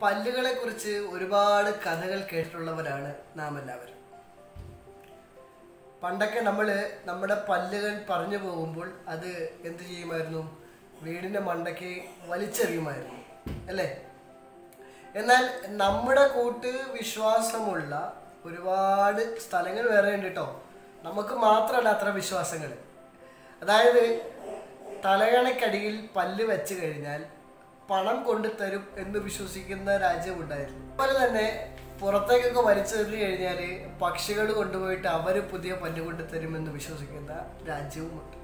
പല്ലുകളെ കുറിച്ച് ഒരുപാട് കഥകൾ കേട്ടിട്ടുള്ളവരാണ് നാം എല്ലാവരും പണ്ടൊക്കെ നമ്മൾ നമ്മുടെ പല്ലുകൾ പറഞ്ഞു പോകുമ്പോൾ അത് എന്ത് ചെയ്യുമായിരുന്നു വീടിൻ്റെ മണ്ടയ്ക്ക് വലിച്ചെറിയുമായിരുന്നു അല്ലേ എന്നാൽ നമ്മുടെ കൂട്ട് വിശ്വാസമുള്ള ഒരുപാട് സ്ഥലങ്ങൾ വേറെ ഉണ്ട് കേട്ടോ നമുക്ക് മാത്രമല്ല അത്ര വിശ്വാസങ്ങൾ അതായത് തലകണക്കടിയിൽ പല്ല് വെച്ച് കഴിഞ്ഞാൽ പണം കൊണ്ടു തരും എന്ന് വിശ്വസിക്കുന്ന രാജ്യമുണ്ടായിരുന്നു അതുപോലെ തന്നെ പുറത്തേക്കൊക്കെ വലിച്ചെറിഞ്ഞു കഴിഞ്ഞാൽ പക്ഷികൾ കൊണ്ടുപോയിട്ട് അവർ പുതിയ പല്ല് കൊണ്ടു തരുമെന്ന് വിശ്വസിക്കുന്ന രാജ്യവുമുണ്ട്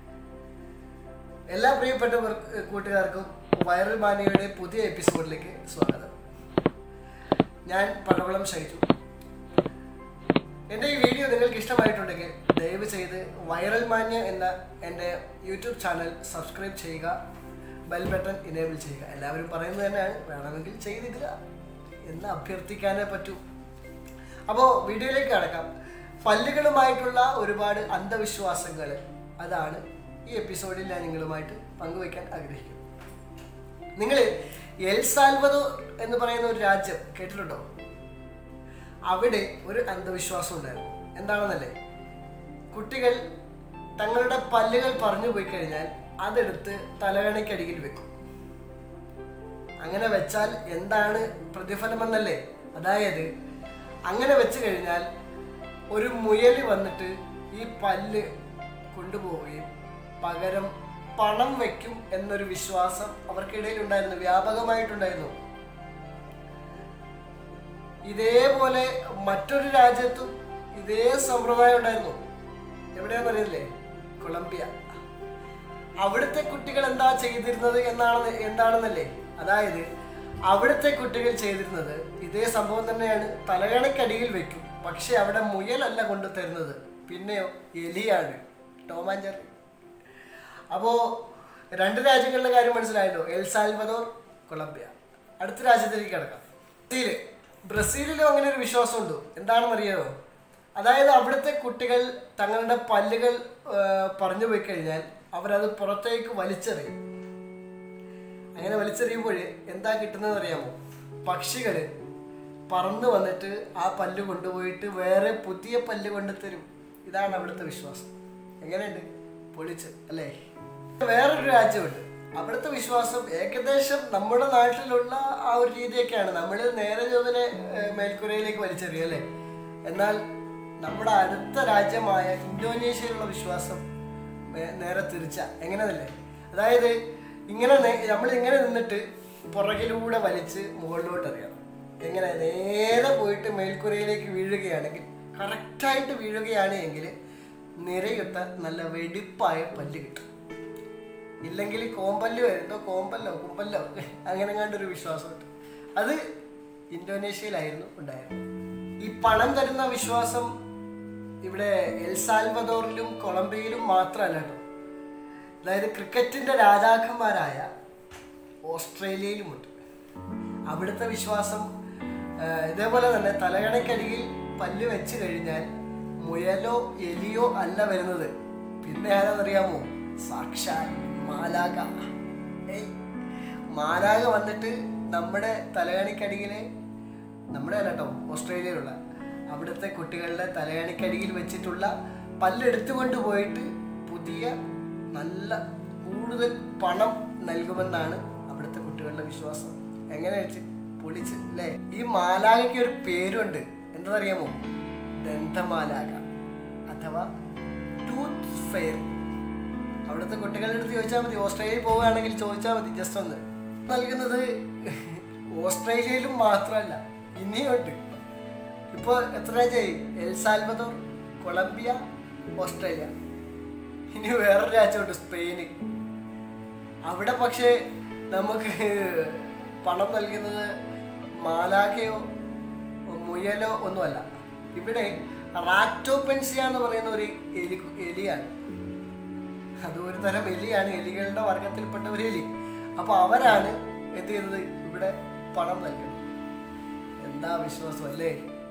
എല്ലാ പ്രിയപ്പെട്ട കൂട്ടുകാർക്കും വൈറൽ മാനിയുടെ പുതിയ എപ്പിസോഡിലേക്ക് സ്വാഗതം ഞാൻ പടവളം ഷൈജു എൻ്റെ ഈ വീഡിയോ നിങ്ങൾക്ക് ഇഷ്ടമായിട്ടുണ്ടെങ്കിൽ ദയവ് ചെയ്ത് വൈറൽ മാന്യ എന്ന എൻ്റെ യൂട്യൂബ് ചാനൽ സബ്സ്ക്രൈബ് ചെയ്യുക ബെൽ ബട്ടൺ ഇനേബിൾ ചെയ്യുക എല്ലാവരും പറയുന്നത് തന്നെയാണ് വേണമെങ്കിൽ ചെയ്തിടുക എന്ന് അഭ്യർത്ഥിക്കാനേ പറ്റൂ അപ്പോൾ വീഡിയോയിലേക്ക് കടക്കാം പല്ലുകളുമായിട്ടുള്ള ഒരുപാട് അന്ധവിശ്വാസങ്ങൾ അതാണ് ഈ എപ്പിസോഡിൽ ഞാൻ നിങ്ങളുമായിട്ട് പങ്കുവയ്ക്കാൻ ആഗ്രഹിക്കുന്നു നിങ്ങൾ എൽ സാൽവദോർ എന്ന് പറയുന്ന ഒരു രാജ്യം കേട്ടിട്ടുണ്ടോ അവിടെ ഒരു അന്ധവിശ്വാസം ഉണ്ടായിരുന്നു എന്താണെന്നല്ലേ കുട്ടികൾ തങ്ങളുടെ പല്ലുകൾ പറഞ്ഞു പോയി കഴിഞ്ഞാൽ അതെടുത്ത് തലകണയ്ക്കടിയിൽ വെക്കും അങ്ങനെ വെച്ചാൽ എന്താണ് പ്രതിഫലമെന്നല്ലേ അതായത് അങ്ങനെ വെച്ച് കഴിഞ്ഞാൽ ഒരു മുയൽ വന്നിട്ട് ഈ പല്ല് കൊണ്ടുപോവുകയും പകരം പണം വെക്കും എന്നൊരു വിശ്വാസം അവർക്കിടയിൽ ഉണ്ടായിരുന്നു വ്യാപകമായിട്ടുണ്ടായിരുന്നു ഇതേപോലെ മറ്റൊരു രാജ്യത്തും ഇതേ സമ്പ്രദായം ഉണ്ടായിരുന്നു എവിടെയാണെന്ന് അറിയില്ലേ കൊളംബിയ അവിടുത്തെ കുട്ടികൾ എന്താ ചെയ്തിരുന്നത് എന്നാണ് എന്താണെന്നല്ലേ അതായത് അവിടുത്തെ കുട്ടികൾ ചെയ്തിരുന്നത് ഇതേ സംഭവം തന്നെയാണ് തലകണക്കടിയിൽ വെക്കും പക്ഷെ അവിടെ മുയലല്ല കൊണ്ടു തരുന്നത് പിന്നെയോ എലിയാണ് ടോമാഞ്ചർ അപ്പോ രണ്ട് രാജ്യങ്ങളുടെ കാര്യം മനസ്സിലായല്ലോ എൽ സാൽവദോർ കൊളംബിയ അടുത്ത രാജ്യത്തിലേക്ക് കിടക്കാം ബ്രസീല് ബ്രസീലിലും അങ്ങനെ ഒരു വിശ്വാസമുണ്ട് എന്താണെന്ന് അറിയാമോ അതായത് അവിടുത്തെ കുട്ടികൾ തങ്ങളുടെ പല്ലുകൾ ആ, പറഞ്ഞു പോയി കഴിഞ്ഞാൽ അവരത് പുറത്തേക്ക് വലിച്ചെറിയും അങ്ങനെ വലിച്ചെറിയുമ്പോൾ എന്താ കിട്ടുന്നത് അറിയാമോ പക്ഷികൾ പറന്നു വന്നിട്ട് ആ പല്ല് കൊണ്ടുപോയിട്ട് വേറെ പുതിയ പല്ല് കൊണ്ടുതരും ഇതാണ് അവിടുത്തെ വിശ്വാസം എങ്ങനെയുണ്ട് പൊളിച്ച് അല്ലേ വേറൊരു രാജ്യമുണ്ട് അവിടുത്തെ വിശ്വാസം ഏകദേശം നമ്മുടെ നാട്ടിലുള്ള ആ ഒരു രീതിയൊക്കെയാണ് നമ്മൾ നേരെ ചൊവ്വനെ ഏഹ്, മേൽക്കുരയിലേക്ക് വലിച്ചെറിയും അല്ലേ എന്നാൽ നമ്മുടെ അടുത്ത രാജ്യമായ ഇന്തോനേഷ്യയിലുള്ള വിശ്വാസം നേ- നേരെ തിരിച്ച എങ്ങനെയല്ലേ അതായത് ഇങ്ങനെ നമ്മൾ ഇങ്ങനെ നിന്നിട്ട് പുറകിലൂടെ വലിച്ച് മുകളിലോട്ട് എറിയണം എങ്ങനെ നേരെ പോയിട്ട് മേൽക്കുരയിലേക്ക് വീഴുകയാണെങ്കിൽ കറക്റ്റായിട്ട് വീഴുകയാണ് എങ്കിൽ നിരയുത്ത നല്ല വെടിപ്പായ പല്ല് കിട്ടും ഇല്ലെങ്കിൽ കോമ്പല്ലോ എന്തോ കോമ്പല്ലോ കുമ്പല്ലോ അങ്ങനെ കണ്ടൊരു വിശ്വാസമുണ്ട് അത് ഇന്തോനേഷ്യയിലായിരുന്നു ഉണ്ടായിരുന്നത് ഈ പണം തരുന്ന വിശ്വാസം ഇവിടെ എൽ സാൽവദോറിലും കൊളംബിയയിലും മാത്രമല്ല കേട്ടോ അതായത് ക്രിക്കറ്റിന്റെ രാജാക്കന്മാരായ ഓസ്ട്രേലിയയിലുമുണ്ട് അവിടുത്തെ വിശ്വാസം ആ, ഇതേപോലെ തന്നെ തലകണക്കടിയിൽ പല്ല് വെച്ച് കഴിഞ്ഞാൽ മുയലോ എലിയോ അല്ല വരുന്നത് പിന്നെ ആരാന്നറിയാമോ സാക്ഷാൽ മാലാക ഏയ് മാലാക വന്നിട്ട് നമ്മുടെ തലകണിക്കടിയിലെ നമ്മുടെ അല്ല കേട്ടോ ഓസ്ട്രേലിയയിലുള്ള അവിടുത്തെ കുട്ടികളുടെ തലയണിക്കടിയിൽ വെച്ചിട്ടുള്ള പല്ലെടുത്തുകൊണ്ട് പോയിട്ട് പുതിയ നല്ല കൂടുതൽ പണം നൽകുമെന്നാണ് അവിടുത്തെ കുട്ടികളുടെ വിശ്വാസം എങ്ങനെ വെച്ച് പൊളിച്ച് അല്ലേ ഈ മാലാകയ്ക്ക് ഒരു പേരുണ്ട് എന്താണെന്നറിയാമോ ദന്തമാലാക അഥവാ ടൂത്ത് ഫെയർ അവിടുത്തെ കുട്ടികളുടെ അടുത്ത് ചോദിച്ചാൽ മതി ഓസ്ട്രേലിയയിൽ പോവുകയാണെങ്കിൽ ചോദിച്ചാൽ മതി ജസ്റ്റ് ഒന്ന് നൽകുന്നത് ഓസ്ട്രേലിയയിലും മാത്രമല്ല ഇനിയുണ്ട് ഇപ്പോൾ എത്ര രാജ്യമായി എൽ സാൽവദോർ കൊളംബിയ ഓസ്ട്രേലിയ ഇനി വേറൊരു രാജ്യമുണ്ട് സ്പെയിന് അവിടെ പക്ഷേ നമുക്ക് പണം നൽകുന്നത് മാലാഖയോ മുയലോ ഒന്നുമല്ല ഇവിടെ റാറ്റോപെൻസിയ എന്ന് പറയുന്ന ഒരു എലി എലിയാണ് അത് ഒരു തരം എലിയാണ് എലികളുടെ വർഗത്തിൽപ്പെട്ട ഒരു എലി അപ്പൊ അവരാണ് എന്ത് ചെയ്യുന്നത് ഇവിടെ പണം നൽകുന്നത് എന്താ വിശ്വാസം അല്ലേ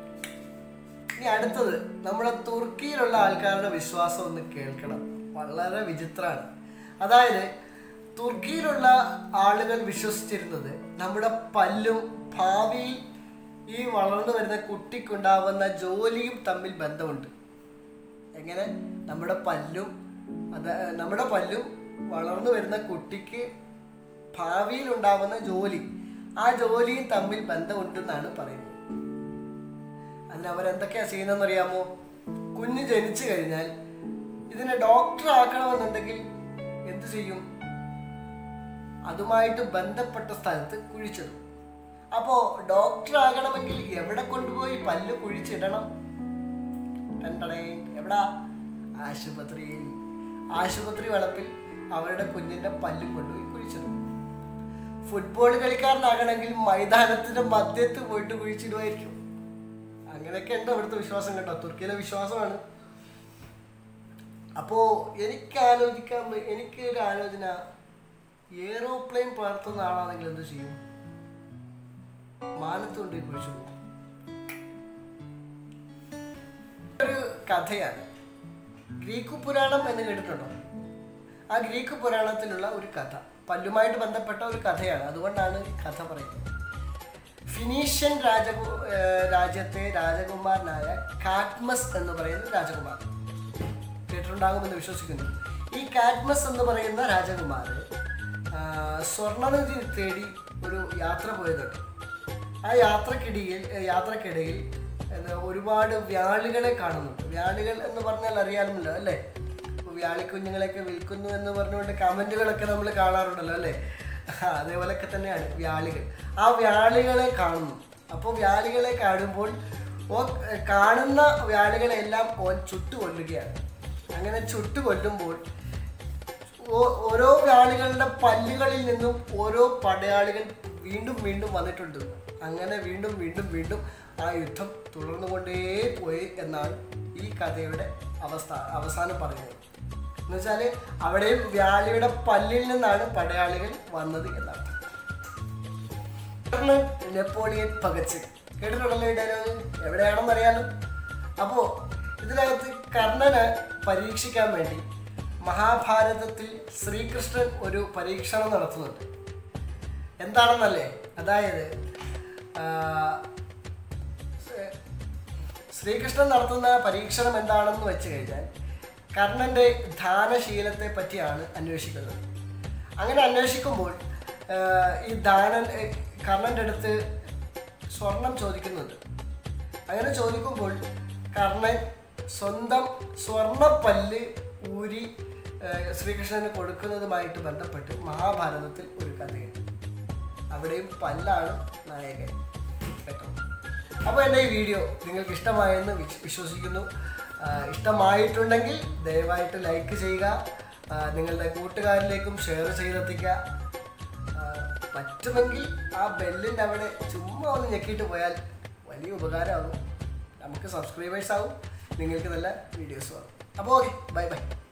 ഇനി അടുത്തത് നമ്മുടെ തുർക്കിയിലുള്ള ആൾക്കാരുടെ വിശ്വാസം ഒന്ന് കേൾക്കണം വളരെ വിചിത്രമാണ് അതായത് തുർക്കിയിലുള്ള ആളുകൾ വിശ്വസിച്ചിരുന്നത് നമ്മുടെ പല്ലും ഭാവിയിൽ ഈ വളർന്നു വരുന്ന കുട്ടിക്കുണ്ടാവുന്ന ജോലിയും തമ്മിൽ ബന്ധമുണ്ട് എങ്ങനെ നമ്മുടെ പല്ലും അത് നമ്മുടെ പല്ലും വളർന്നു വരുന്ന കുട്ടിക്ക് ഭാവിയിൽ ഉണ്ടാവുന്ന ജോലി ആ ജോലിയും തമ്മിൽ ബന്ധമുണ്ടെന്നാണ് പറയുന്നത് അതിന് അവരെന്തൊക്കെയാ ചെയ്യുന്നതെന്ന് അറിയാമോ കുഞ്ഞ് ജനിച്ചു കഴിഞ്ഞാൽ ഇതിനെ ഡോക്ടർ ആക്കണമെന്നുണ്ടെങ്കിൽ എന്ത് ചെയ്യും അതുമായിട്ട് ബന്ധപ്പെട്ട സ്ഥലത്ത് കുഴിച്ചിടും അപ്പോൾ ഡോക്ടർ ആകണമെങ്കിൽ എവിടെ കൊണ്ടുപോയി പല്ല് കുഴിച്ചിടണം രണ്ടടേ എവിടാ ആശുപത്രിയിൽ ആശുപത്രി വളപ്പിൽ അവരുടെ കുഞ്ഞിന്റെ പല്ലും കൊണ്ടുപോയി കുഴിച്ചിടും ഫുട്ബോൾ കളിക്കാരനാകണമെങ്കിൽ മൈതാനത്തിന്റെ മധ്യത്ത് പോയിട്ട് കുഴിച്ചിടുമായിരിക്കും അങ്ങനെയൊക്കെ ഉണ്ട് അവിടുത്തെ വിശ്വാസം കേട്ടോ തുർക്കിയിലെ വിശ്വാസമാണ് അപ്പോ എനിക്ക് ആലോചിക്കാൻ പ- എനിക്ക് ഒരു ആലോചന എയറോപ്ലെയിൻ പറത്തുന്ന ആളാണെങ്കിൽ എന്ത് ചെയ്യും മാനത്ത് കൊണ്ടുപോയി കുഴിച്ചിടും ഒരു കഥയാണ് ഗ്രീക്ക് പുരാണം എന്ന് കേട്ടിട്ടുണ്ടോ ആ ഗ്രീക്ക് പുരാണത്തിലുള്ള ഒരു കഥ പല്ലുമായിട്ട് ബന്ധപ്പെട്ട ഒരു കഥയാണ് അതുകൊണ്ടാണ് ഈ കഥ പറയുന്നത് ഫിനീഷ്യൻ രാജകു ഏർ രാജ്യത്തെ രാജകുമാരനായ കാറ്റ്മസ് എന്ന് പറയുന്ന രാജകുമാരൻ കേട്ടിട്ടുണ്ടാകുമെന്ന് വിശ്വസിക്കുന്നു ഈ കാറ്റ്മസ് എന്ന് പറയുന്ന രാജകുമാരൻ ആ, സ്വർണ്ണനിധി തേടി ഒരു യാത്ര പോയതുണ്ട് ആ യാത്രക്കിടയിൽ ഏ, യാത്രക്കിടയിൽ എന്താ, ഒരുപാട് വ്യാളികളെ കാണുന്നുണ്ട് വ്യാളികൾ എന്ന് പറഞ്ഞാൽ അറിയാമല്ലോ അല്ലേ ഇപ്പൊ വ്യാളി കുഞ്ഞുങ്ങളെയൊക്കെ വിൽക്കുന്നു എന്ന് പറഞ്ഞുകൊണ്ട് കമന്റുകളൊക്കെ നമ്മൾ കാണാറുണ്ടല്ലോ അല്ലേ ആ, അതേപോലെയൊക്കെ തന്നെയാണ് വ്യാളികൾ ആ വ്യാളികളെ കാണുന്നു അപ്പോൾ വ്യാളികളെ കാണുമ്പോൾ ഓ കാണുന്ന വ്യാളികളെല്ലാം ഓൻ ചുട്ടുകൊല്ലുകയാണ് അങ്ങനെ ചുട്ടുകൊല്ലുമ്പോൾ ഓ- ഓരോ വ്യാളികളുടെ പല്ലുകളിൽ നിന്നും ഓരോ പടയാളികൾ വീണ്ടും വീണ്ടും വന്നിട്ടുണ്ട് അങ്ങനെ വീണ്ടും വീണ്ടും വീണ്ടും ആ യുദ്ധം തുടർന്നുകൊണ്ടേ പോയി എന്നാണ് ഈ കഥയുടെ അവസ്ഥ അവസാനം പറയുന്നത് എന്ന് വെച്ചാൽ അവിടെയും വ്യാളിയുടെ പല്ലിൽ നിന്നാണ് പടയാളികൾ വന്നത് എന്നാണ് കർണൻ നെപ്പോളിയൻ ഭഗത് സിംഗ് കേട്ടിട്ടുണ്ടല്ലോ ഈ ഡയലോഗ് എവിടെയാണെന്ന് അറിയാലോ അപ്പോ ഇതിനകത്ത് കർണനെ പരീക്ഷിക്കാൻ വേണ്ടി മഹാഭാരതത്തിൽ ശ്രീകൃഷ്ണൻ ഒരു പരീക്ഷണം നടത്തുന്നുണ്ട് എന്താണെന്നല്ലേ അതായത് ആ, ശ്രീ- ശ്രീകൃഷ്ണൻ നടത്തുന്ന പരീക്ഷണം എന്താണെന്ന് വെച്ച് കഴിഞ്ഞാൽ കർണന്റെ ദാനശീലത്തെ പറ്റിയാണ് അന്വേഷിക്കുന്നത് അങ്ങനെ അന്വേഷിക്കുമ്പോൾ ആ, ഈ ദാനൻ ഏ, കർണന്റെ അടുത്ത് സ്വർണം ചോദിക്കുന്നുണ്ട് അങ്ങനെ ചോദിക്കുമ്പോൾ കർണൻ സ്വന്തം സ്വർണ്ണപ്പല്ല് ഊരി ആ, ശ്രീകൃഷ്ണന് കൊടുക്കുന്നതുമായിട്ട് ബന്ധപ്പെട്ട് മഹാഭാരതത്തിൽ ഒരു കഥയുണ്ട് അവിടെയും പല്ലാണ് നായകൻ കേട്ടോ അപ്പോൾ എൻ്റെ ഈ വീഡിയോ നിങ്ങൾക്ക് ഇഷ്ടമായെന്ന് വിശ്- വിശ്വസിക്കുന്നു ആ, ഇഷ്ടമായിട്ടുണ്ടെങ്കിൽ ദയവായിട്ട് ലൈക്ക് ചെയ്യുക ആ, നിങ്ങളുടെ കൂട്ടുകാരിലേക്കും ഷെയർ ചെയ്തെത്തിക്കുക ആ, പറ്റുമെങ്കിൽ ആ ബെല്ലിൻ്റെ അവിടെ ചുമ്മാ ഒന്ന് ഞെക്കിയിട്ട് പോയാൽ വലിയ ഉപകാരമാകും നമുക്ക് സബ്സ്ക്രൈബേഴ്സ് ആവും നിങ്ങൾക്ക് നല്ല വീഡിയോസും ആവും അപ്പോൾ ഓക്കെ ബൈ ബൈ